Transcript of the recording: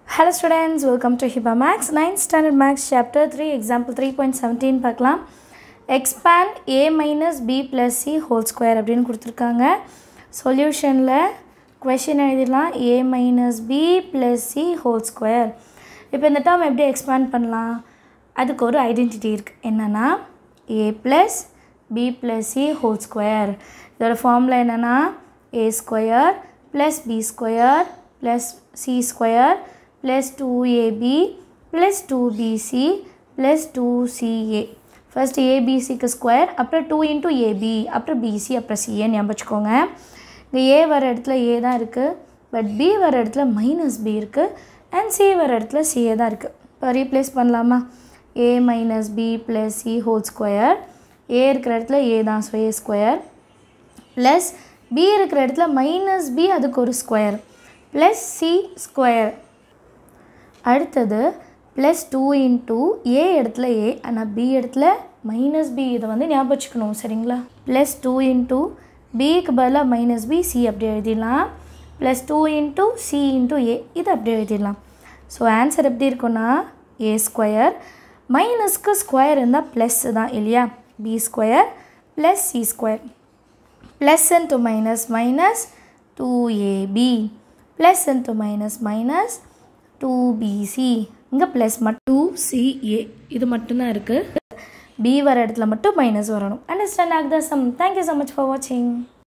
Hello students, welcome to HIBA Max 9th Standard Max Chapter 3 Example 3.17 பார்க்கலாம் expand a minus b plus c whole square அப்படின்னு கொடுத்துருக்காங்க சொல்யூஷனில் question எழுதிடலாம் a minus b plus c whole square இப்போ இந்த term எப்படி expand பண்ணலாம் அதுக்கு ஒரு ஐடென்டிட்டி இருக்குது என்னென்னா a plus b plus c whole square இதோட ஃபார்முலா என்னென்னா a square plus b square plus c square plus 2ab plus 2bc plus 2ca first ஏபிசிக்கு ஸ்கொயர் அப்புறம் டூ இன்ட்டு ஏபி அப்புறம் பிசி அப்புறம் சிஏ ஞாபகம் வச்சுக்கோங்க இங்கே ஏ வர இடத்துல ஏ தான் இருக்குது பட் பி வர இடத்துல மைனஸ் பி இருக்குது அண்ட் சி வர இடத்துல சிஏ தான் இருக்குது இப்போ ரீப்ளேஸ் பண்ணலாமா A minus B plus C whole square A இருக்கிற இடத்துல ஏ தான் so A square plus B இருக்கிற இடத்துல மைனஸ் பி அதுக்கு ஒரு ஸ்கொயர் ப்ளஸ் சி ஸ்கொயர் அடுத்தது ப்ளஸ் டூ இன்ட்டு ஏ இடத்துல ஏ ஆனால் பி இடத்துல மைனஸ் பி இதை வந்து ஞாபகம் வச்சுக்கணும் சரிங்களா ப்ளஸ் டூ இன்ட்டு பிக்கு பதிலாக மைனஸ் பி சி அப்படி எழுதிடலாம் plus two into C into A இது அப்படி எழுதிடலாம் ஸோ ஆன்சர் எப்படி இருக்குன்னா ஏ ஸ்கொயர் மைனஸ்க்கு ஸ்கொயர் இருந்தால் ப்ளஸ் தான் இல்லையா B square plus C square plus into minus minus two AB plus into minus minus two BC இங்கே ப்ளஸ் மட்டும் டூ சிஏ இது மட்டும்தான் இருக்குது பி வர இடத்துல மட்டும் மைனஸ் வரணும் அண்டர்ஸ்டாண்ட் ஆகுதா சம் தேங்க்யூ ஸோ மச் ஃபார் வாட்சிங்